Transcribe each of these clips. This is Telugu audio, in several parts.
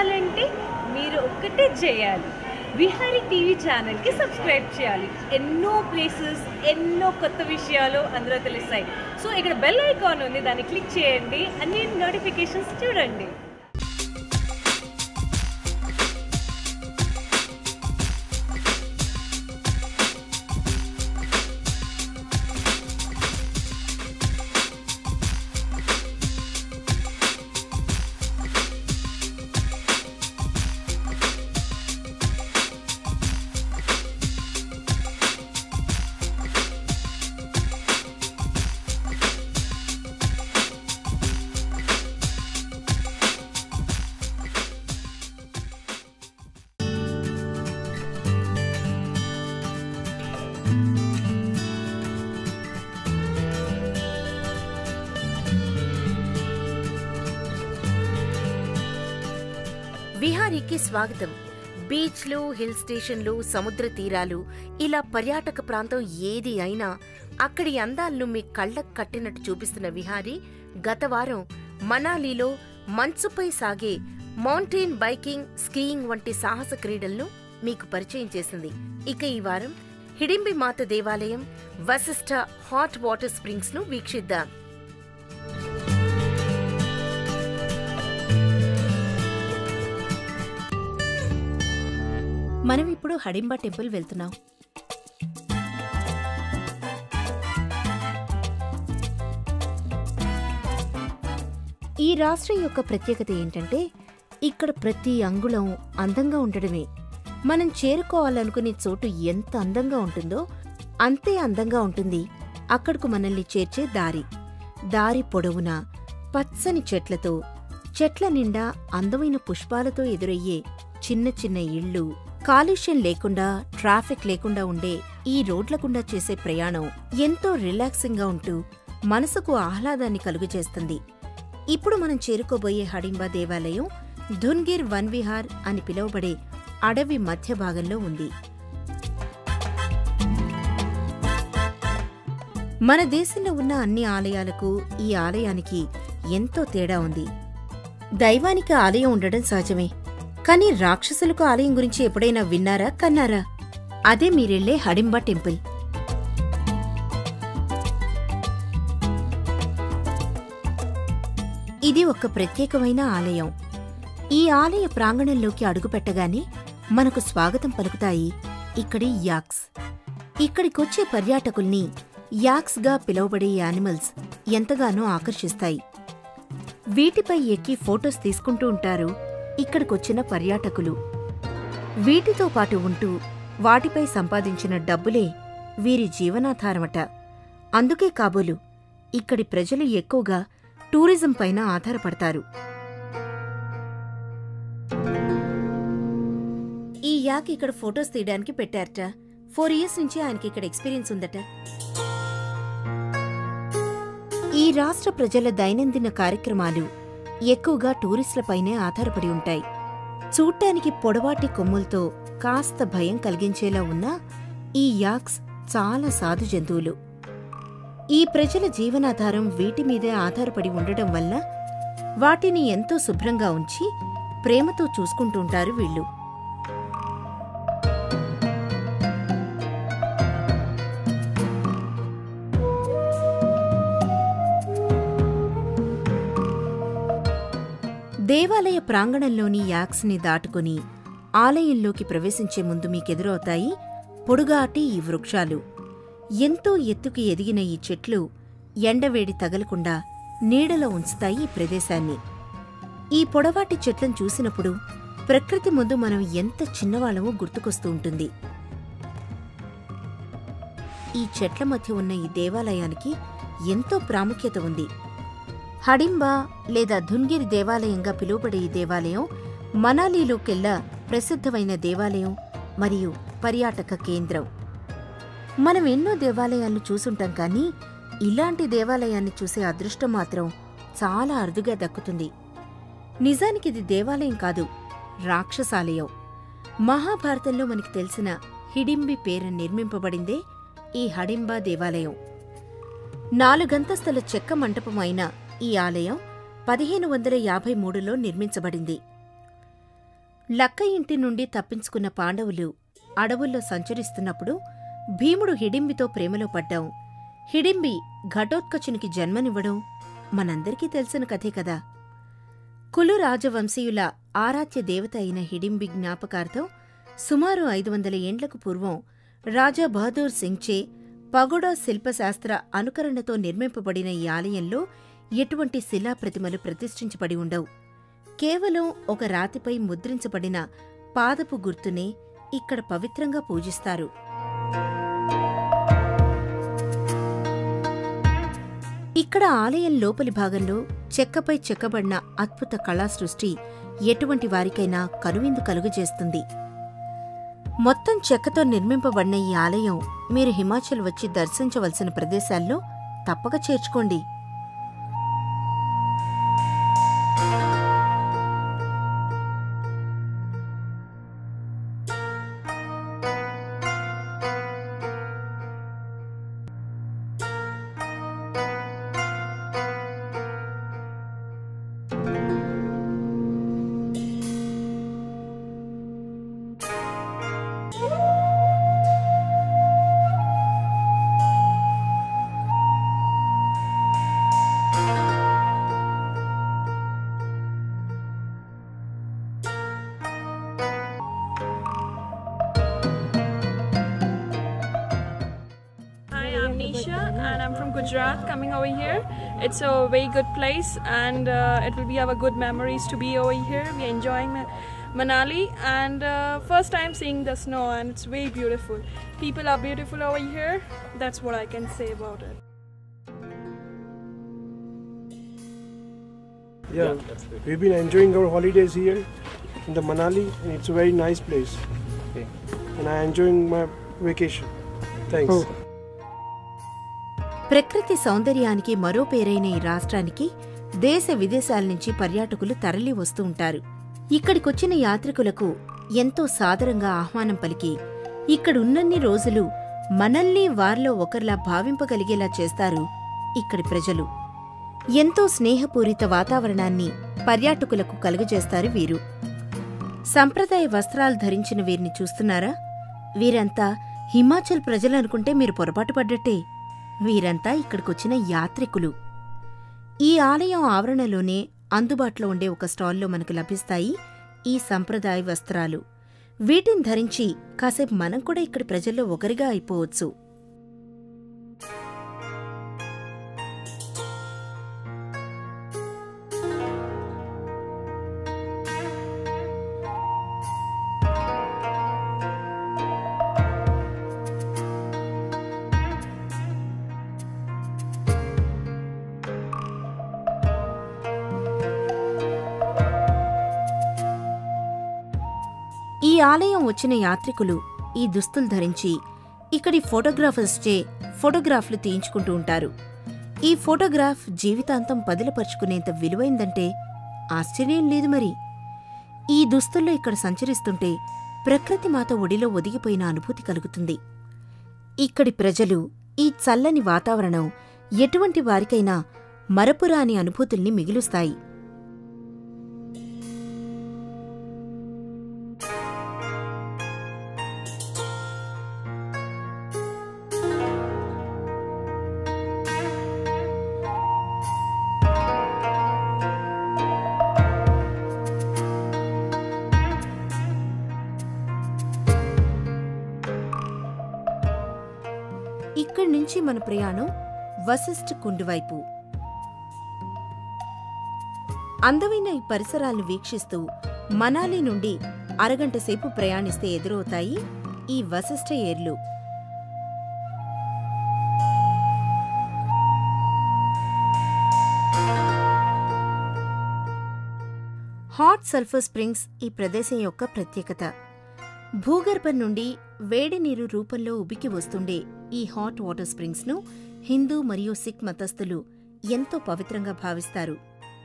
చూడాలంటే మీరు ఒక్కటే చేయాలి విహారీ టీవీ ఛానల్కి సబ్స్క్రైబ్ చేయాలి ఎన్నో ప్లేసెస్ ఎన్నో కొత్త విషయాలు అందులో తెలుస్తాయి సో ఇక్కడ బెల్ ఐకాన్ ఉంది దాన్ని క్లిక్ చేయండి అన్ని నోటిఫికేషన్స్ చూడండి విహారీకి స్వాగతం బీచ్లు హిల్ స్టేషన్లు సముద్ర తీరాలు ఇలా పర్యాటక ప్రాంతం ఏది అయినా అక్కడి అందాలను మీ కళ్ళకు కట్టినట్టు చూపిస్తున్న విహారీ గత వారం మనాలిలో మంచుపై సాగే మౌంటైన్ బైకింగ్ స్కీయింగ్ వంటి సాహస క్రీడలను మీకు పరిచయం చేసింది ఇక ఈ వారం హిడింబి మాత దేవాలయం వశిష్ఠ హాట్ వాటర్ స్ప్రింగ్స్ ను వీక్షిద్దాం మనం ఇప్పుడు హడింబా టెంపుల్ వెళ్తున్నాం ఈ రాష్ట్రం యొక్క ప్రత్యేకత ఏంటంటే ఇక్కడ ప్రతి అంగుళం అందంగా ఉండడమే మనం చేరుకోవాలనుకునే చోటు ఎంత అందంగా ఉంటుందో అంతే అందంగా ఉంటుంది అక్కడకు మనల్ని చేర్చే దారి దారి పొడవునా పచ్చని చెట్లతో చెట్ల నిండా అందమైన పుష్పాలతో ఎదురయ్యే చిన్న చిన్న ఇళ్ళు కాలుష్యం లేకుండా ట్రాఫిక్ లేకుండా ఉండే ఈ రోడ్ల గుండా చేసే ప్రయాణం ఎంతో రిలాక్సింగ్ గా ఉంటూ మనసుకు ఆహ్లాదాన్ని కలుగజేస్తుంది ఇప్పుడు మనం చేరుకోబోయే హడింబా దేవాలయం ధున్గిర్ వన్ విహార్ అని పిలువబడే అడవి మధ్య భాగంలో ఉంది మన దేశంలో ఉన్న అన్ని ఆలయాలకు ఈ ఆలయానికి ఎంతో తేడా ఉంది దైవానికి ఆలయం ఉండడం సహజమే కానీ రాక్షసులకు ఆలయం గురించి ఎప్పుడైనా విన్నారా కన్నారా అదే మీరెళ్లే హడింబా టెంపుల్ ఇది ఒక ప్రత్యేకమైన ఆలయం ఈ ఆలయ ప్రాంగణంలోకి అడుగుపెట్టగానే మనకు స్వాగతం పలుకుతాయి ఇక్కడి యాక్స్ ఇక్కడికొచ్చే పర్యాటకుల్ని యాక్స్గా పిలువబడే యానిమల్స్ ఎంతగానో ఆకర్షిస్తాయి వీటిపై ఎక్కి ఫోటోస్ తీసుకుంటూ ఉంటారు ఇక్కడికొచ్చిన పర్యాటకులు వీటితో పాటు ఉంటూ వాటిపై సంపాదించిన డబ్బులే వీరి జీవనాధారమట అందుకే కాబోలు ఇక్కడి ప్రజలు ఎక్కువగా టూరిజం పైన ఆధారపడతారు ఈ యాక్ ఇక్కడ ఫొటోస్ తీయడానికి పెట్టారట ఫోర్ ఇయర్స్ నుంచి ఆయనకి ఇక్కడ ఎక్స్పీరియన్స్ ఉందట ఈ రాష్ట్ర ప్రజల దైనందిన కార్యక్రమాలు ఎక్కువగా టూరిస్టులపైనే ఆధారపడి ఉంటాయి చూడ్డానికి పొడవాటి కొమ్ములతో కాస్త భయం కలిగించేలా ఉన్న ఈ యాక్స్ చాలా సాధు జంతువులు ఈ ప్రజల జీవనాధారం వీటి మీదే ఆధారపడి ఉండడం వల్ల వాటిని ఎంతో శుభ్రంగా ఉంచి ప్రేమతో చూసుకుంటుంటారు వీళ్ళు దేవాలయ ప్రాంగణంలోని యాక్స్ని దాటుకుని ఆలయంలోకి ప్రవేశించే ముందు మీకెదురవుతాయి పొడుగాటి ఈ వృక్షాలు ఎంతో ఎత్తుకి ఎదిగిన ఈ చెట్లు ఎండవేడి తగలకుండా నీడలో ఉంచుతాయి ఈ ప్రదేశాన్ని ఈ పొడవాటి చెట్లను చూసినప్పుడు ప్రకృతి ముందు మనం ఎంత చిన్నవాళ్ళమో గుర్తుకొస్తూ ఉంటుంది ఈ చెట్ల మధ్య ఉన్న ఈ దేవాలయానికి ఎంతో ప్రాముఖ్యత ఉంది హడింబా లేదా ధున్గిరి దేవాలయంగా పిలువబడే ఈ దేవాలయం మనాలిలోకెల్లా ప్రసిద్ధమైన దేవాలయం మరియు పర్యాటక కేంద్రం మనం ఎన్నో దేవాలయాలను చూసుంటాం కానీ ఇలాంటి దేవాలయాన్ని చూసే అదృష్టం మాత్రం చాలా అరుదుగా దక్కుతుంది నిజానికి ఇది దేవాలయం కాదు రాక్షసాలయం మహాభారతంలో మనకి తెలిసిన హిడింబి పేర నిర్మింపబడిందే ఈ హడింబా దేవాలయం నాలుగంతస్తుల చెక్క మంటపం అయిన ఈ ఆలయం పదిహేను వందల యాభై మూడులో నిర్మించబడింది లక్క ఇంటి నుండి తప్పించుకున్న పాండవులు అడవుల్లో సంచరిస్తున్నప్పుడు భీముడు హిడింబితో ప్రేమలో పడ్డాం హిడింబి ఘటోత్కచునికి జన్మనివ్వడం మనందరికీ తెలిసిన కథే కదా కులు రాజవంశీయుల ఆరాధ్య దేవత అయిన హిడింబి జ్ఞాపకార్థం సుమారు ఐదు వందల ఏండ్లకు పూర్వం రాజా బహదూర్ సింగ్చే పగోడా శిల్పశాస్త్ర అనుకరణతో నిర్మింపబడిన ఈ ఆలయంలో ఎటువంటి శిలాప్రతిమలు ప్రతిష్ఠించబడి ఉండవు కేవలం ఒక రాతిపై ముద్రించబడిన పాదపు గుర్తునే ఇక్కడ పవిత్రంగా పూజిస్తారు ఇక్కడ ఆలయం లోపలి భాగంలో చెక్కపై చెక్కబడిన అద్భుత కళా సృష్టి ఎటువంటి వారికైనా కనువిందు కలుగజేస్తుంది మొత్తం చెక్కతో నిర్మింపబడిన ఈ ఆలయం మీరు హిమాచల్ వచ్చి దర్శించవలసిన ప్రదేశాల్లో తప్పక చేర్చుకోండి Hi, I'm Nisha and I'm from Gujarat coming over here. It's a very good place and uh, it will be our good memories to be over here. We're enjoying Ma- Manali and uh, first time seeing the snow and it's very beautiful. People are beautiful over here. That's what I can say about it. Yeah, we've been enjoying our holidays here in the Manali, and it's a very nice place. Okay. And I'm enjoying my vacation. Thanks. ప్రకృతి సౌందర్యానికి మరో పేరైన ఈ రాష్ట్రానికి దేశ విదేశాల నుంచి పర్యాటకులు తరలి వస్తూ ఉంటారు ఇక్కడికొచ్చిన యాత్రికులకు ఎంతో సాదరంగా ఆహ్వానం పలికి ఇక్కడున్నన్ని రోజులు మనల్ని వారిలో ఒకరిలా భావింపగలిగేలా చేస్తారు ఇక్కడి ప్రజలు ఎంతో స్నేహపూరిత వాతావరణాన్ని పర్యాటకులకు కలుగజేస్తారు వీరు సంప్రదాయ వస్త్రాలు ధరించిన వీరిని చూస్తున్నారా వీరంతా హిమాచల్ ప్రజలనుకుంటే మీరు పొరపాటు పడ్డట్టే వీరంతా ఇక్కడికొచ్చిన యాత్రికులు ఈ ఆలయం ఆవరణలోనే అందుబాటులో ఉండే ఒక స్టాల్లో మనకు లభిస్తాయి ఈ సంప్రదాయ వస్త్రాలు వీటిని ధరించి కాసేపు మనం కూడా ఇక్కడి ప్రజల్లో ఒకరిగా అయిపోవచ్చు ఈ ఆలయం వచ్చిన యాత్రికులు ఈ దుస్తులు ధరించి ఇక్కడి ఫోటోగ్రాఫర్స్చే ఫోటోగ్రాఫ్లు తీయించుకుంటూ ఉంటారు ఈ ఫోటోగ్రాఫ్ జీవితాంతం పదిలపరుచుకునేంత విలువైందంటే ఆశ్చర్యం లేదు మరి ఈ దుస్తుల్లో ఇక్కడ సంచరిస్తుంటే ప్రకృతి మాత ఒడిలో ఒదిగిపోయిన అనుభూతి కలుగుతుంది ఇక్కడి ప్రజలు ఈ చల్లని వాతావరణం ఎటువంటి వారికైనా మరపురాని అనుభూతుల్ని మిగులుస్తాయి ఇక్కడి నుంచి మన ప్రయాణం వశిష్ఠ కుండు వైపు అందమైన ఈ పరిసరాలను వీక్షిస్తూ మనాలి నుండి అరగంట సేపు ప్రయాణిస్తే ఎదురవుతాయి ఈ వశిష్ఠ ఏర్లు హాట్ సల్ఫర్ స్ప్రింగ్స్ ఈ ప్రదేశం యొక్క ప్రత్యేకత భూగర్భం నుండి వేడి నీరు రూపంలో ఉబికి వస్తుండే ఈ హాట్ వాటర్ స్ప్రింగ్స్ ను హిందూ మరియు సిక్ మతస్థులు ఎంతో పవిత్రంగా భావిస్తారు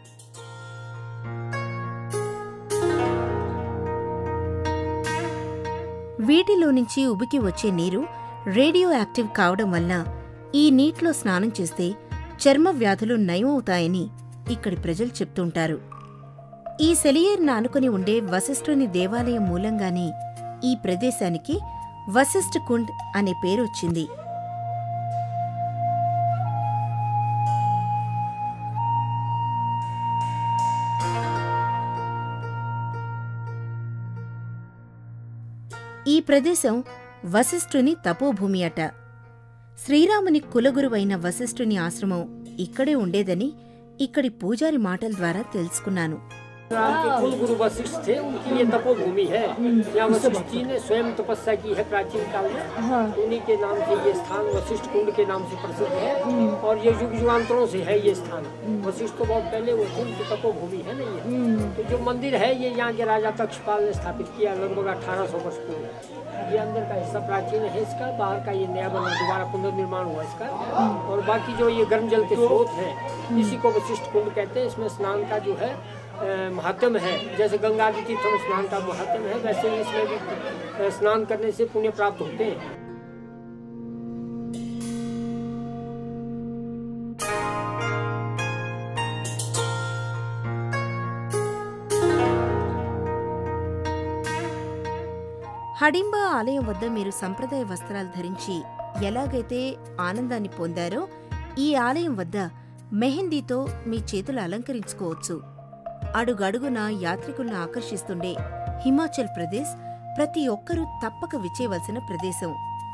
వీటిలో నుంచి ఉబికి వచ్చే నీరు రేడియో యాక్టివ్ కావడం వల్ల ఈ నీటిలో స్నానం చేస్తే చర్మ వ్యాధులు నయం అవుతాయని ఇక్కడి ప్రజలు చెప్తుంటారు ఈ సెలియేర్ను ఆనుకుని ఉండే వశిష్ఠుని దేవాలయం మూలంగానే ఈ ప్రదేశానికి వశిష్ఠ కుండ్ అనే పేరొచ్చింది ఈ ప్రదేశం వశిష్ఠుని తపోభూమి అట శ్రీరాముని కులగురువైన వశిష్ఠుని ఆశ్రమం ఇక్కడే ఉండేదని ఇక్కడి పూజారి మాటల ద్వారా తెలుసుకున్నాను राम के कुल गुरु वशिष्ठ थे उनकी ये तपोभूमि है यहाँ वशिष्ठ जी ने स्वयं तपस्या की है प्राचीन काल में उन्हीं के नाम से ये स्थान वशिष्ठ कुंड के नाम से प्रसिद्ध है और ये युग युगांतरों से है ये स्थान वशिष्ठ तो बहुत पहले वो थे उनकी तपोभूमि है ना ये तो जो मंदिर है ये यहाँ के राजा तक्षपाल ने स्थापित किया लगभग अठारह सौ वर्ष पूर्व ये अंदर का हिस्सा प्राचीन है इसका बाहर का ये नया बना दोबारा पुनर्निर्माण हुआ इसका और बाकी जो ये गर्म जल के स्रोत हैं इसी को वशिष्ठ कुंड कहते हैं इसमें स्नान का जो है अ, महात्म है जैसे गंगा आदि तीर्थों में स्नान का महात्म है वैसे ही इसमें भी अ, स्नान करने से पुण्य प्राप्त होते हैं హడింబా ఆలయం వద్ద మీరు సంప్రదాయ వస్త్రాలు ధరించి ఎలాగైతే ఆనందాన్ని పొందారో ఈ ఆలయం వద్ద మెహందీతో మీ చేతులు అలంకరించుకోవచ్చు అడుగడుగున యాత్రికులను ఆకర్షిస్తుండే హిమాచల్ ప్రదేశ్ ప్రతి ఒక్కరూ తప్పక విచేయవలసిన ప్రదేశం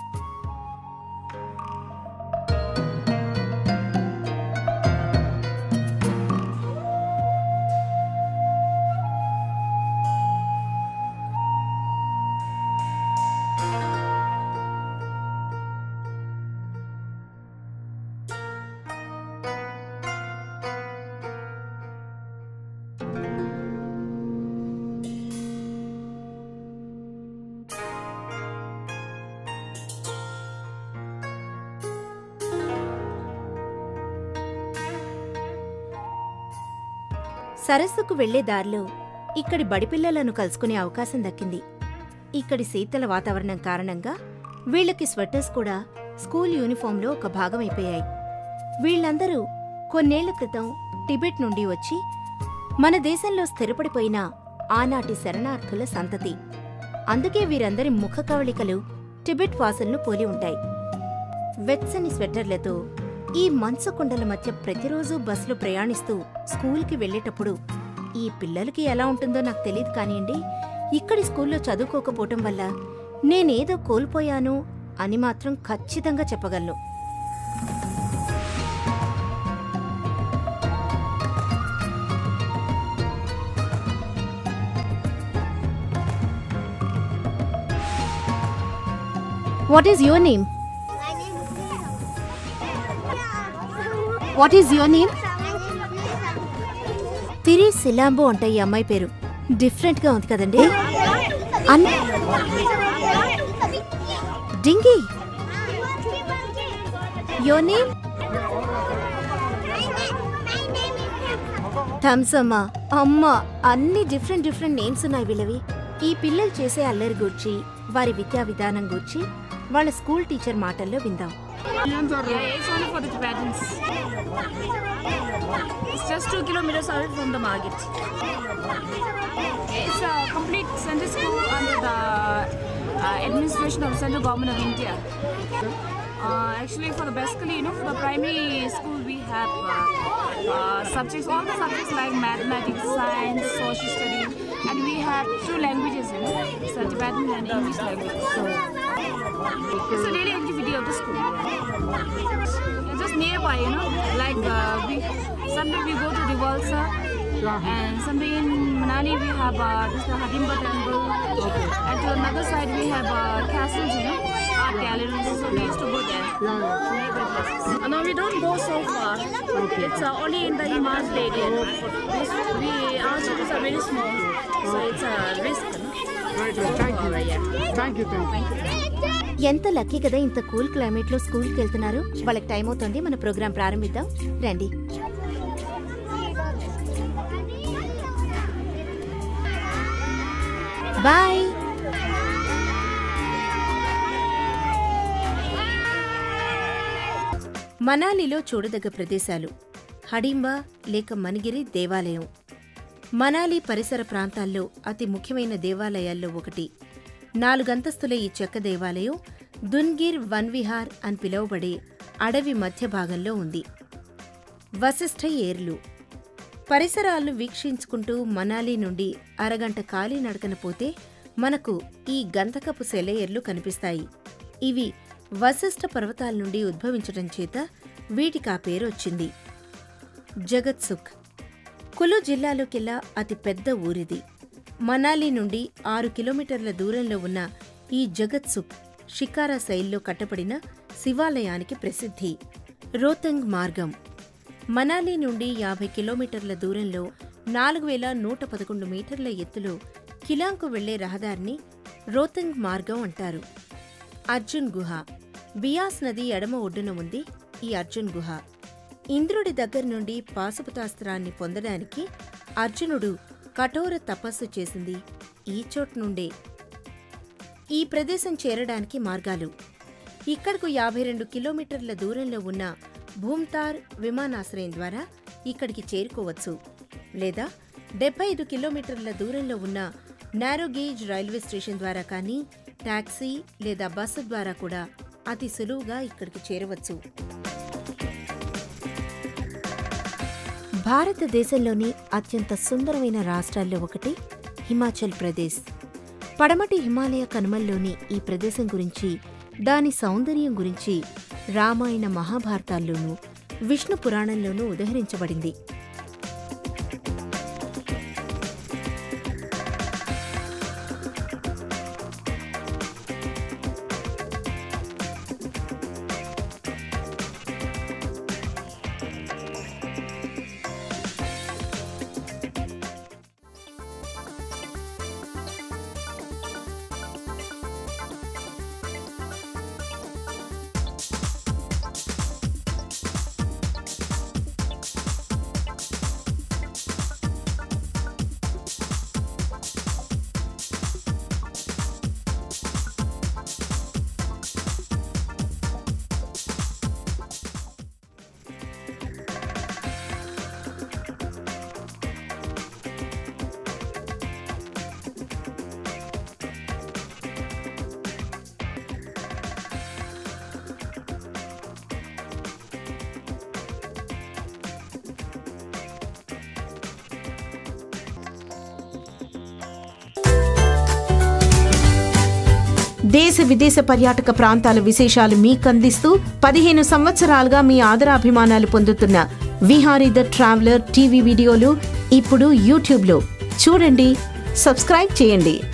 సరస్సుకు వెళ్లే దారిలో ఇక్కడి బడిపిల్లలను కలుసుకునే అవకాశం దక్కింది ఇక్కడి శీతల వాతావరణం కారణంగా వీళ్ళకి స్వెటర్స్ కూడా స్కూల్ యూనిఫాంలో ఒక భాగమైపోయాయి వీళ్ళందరూ కొన్నేళ్ల క్రితం టిబెట్ నుండి వచ్చి మన దేశంలో స్థిరపడిపోయిన ఆనాటి శరణార్థుల సంతతి అందుకే వీరందరి ముఖ కవళికలు టిబెట్ వాసులను పోలి ఉంటాయి వెచ్చని స్వెటర్లతో ఈ మంచు కొండల మధ్య ప్రతిరోజు బస్సులో ప్రయాణిస్తూ స్కూల్కి వెళ్ళేటప్పుడు ఈ పిల్లలకి ఎలా ఉంటుందో నాకు తెలియదు కానివ్వండి ఇక్కడి స్కూల్లో చదువుకోకపోవటం వల్ల నేనేదో కోల్పోయాను అని మాత్రం ఖచ్చితంగా చెప్పగలను what is your name what is your name తిరి సిలాంబో అంట ఈ అమ్మాయి పేరు డిఫరెంట్ గా ఉంది కదండి అన్ డింగి యువర్ నేమ్ థమ్సమ్మా అమ్మ అన్ని డిఫరెంట్ డిఫరెంట్ నేమ్స్ ఉన్నాయి వీళ్ళవి ఈ పిల్లలు చేసే అల్లరి గూర్చి వారి విద్యా విధానం గూర్చి వాళ్ళ స్కూల్ టీచర్ మాటల్లో విందాం Yeah, it's only for the Tibetans. It's just two kilometers away from the market. It's a complete center school under the uh, administration of the central government of India. Uh, actually, for the basically, you know, for the primary school, we have uh, uh, subjects, all the subjects like mathematics, science, social studies, and we have two languages, you know, it's the Tibetan and English language. So, it's a daily activity of the school. It's just nearby, you know, like uh, we sometimes we go to the Valsa, and someday in Manali we have uh, this the Hadimba temple, and to another side we have uh, castles, you know, art galleries. So we used to go there. Neighbor places. Uh, no, we don't go so far. It's uh, only in the Himachal area. We, we our schools are very small, so it's a risk. No? Right, right. Thank you. Yeah. Thank you, thank you. ఎంత లక్కీ కదా ఇంత కూల్ క్లైమేట్ లో స్కూల్కి వెళ్తున్నారు వాళ్ళకి టైం అవుతుంది మన ప్రోగ్రాం ప్రారంభిద్దాం రండి బాయ్ మనాలిలో చూడదగ్గ ప్రదేశాలు హడింబా లేక మణిగిరి దేవాలయం మనాలి పరిసర ప్రాంతాల్లో అతి ముఖ్యమైన దేవాలయాల్లో ఒకటి నాలుగంతస్తుల ఈ చెక్క దేవాలయం దున్గిర్ వన్ విహార్ అని పిలువబడే అడవి మధ్య భాగంలో ఉంది వశిష్ఠ ఏర్లు పరిసరాలను వీక్షించుకుంటూ మనాలి నుండి అరగంట ఖాళీ నడకన పోతే మనకు ఈ గంధకపు సెలయేర్లు కనిపిస్తాయి ఇవి వశిష్ఠ పర్వతాల నుండి ఉద్భవించడం చేత వీటికి ఆ పేరు వచ్చింది జగత్సుఖ్ కులు జిల్లాలోకెల్లా అతి పెద్ద ఊరిది మనాలి నుండి ఆరు కిలోమీటర్ల దూరంలో ఉన్న ఈ జగత్సుఖ్ షికారా శైలిలో కట్టబడిన శివాలయానికి ప్రసిద్ధి రోతంగ్ మార్గం మనాలి నుండి యాభై కిలోమీటర్ల దూరంలో నాలుగు వేల నూట పదకొండు మీటర్ల ఎత్తులో కిలాంకు వెళ్లే రహదారిని రోతంగ్ మార్గం అంటారు అర్జున్ గుహ బియాస్ నది ఎడమ ఒడ్డున ఉంది ఈ అర్జున్ గుహ ఇంద్రుడి దగ్గర నుండి పాశుపతాస్త్రాన్ని పొందడానికి అర్జునుడు కఠోర తపస్సు చేసింది ఈ చోటు నుండే ఈ ప్రదేశం చేరడానికి మార్గాలు ఇక్కడకు యాభై రెండు కిలోమీటర్ల దూరంలో ఉన్న భూమ్తార్ విమానాశ్రయం ద్వారా ఇక్కడికి చేరుకోవచ్చు లేదా డెబ్బై ఐదు కిలోమీటర్ల దూరంలో ఉన్న నారోగేజ్ రైల్వే స్టేషన్ ద్వారా కానీ టాక్సీ లేదా బస్సు ద్వారా కూడా అతి సులువుగా ఇక్కడికి చేరవచ్చు భారతదేశంలోని అత్యంత సుందరమైన రాష్ట్రాల్లో ఒకటి హిమాచల్ ప్రదేశ్ పడమటి హిమాలయ కనుమల్లోని ఈ ప్రదేశం గురించి దాని సౌందర్యం గురించి రామాయణ మహాభారతాల్లోనూ విష్ణు పురాణంలోనూ ఉదహరించబడింది దేశ విదేశ పర్యాటక ప్రాంతాల విశేషాలు మీకందిస్తూ పదిహేను సంవత్సరాలుగా మీ ఆదరాభిమానాలు పొందుతున్న విహారీ ద ట్రావెలర్ టీవీ వీడియోలు ఇప్పుడు యూట్యూబ్లో చూడండి సబ్స్క్రైబ్ చేయండి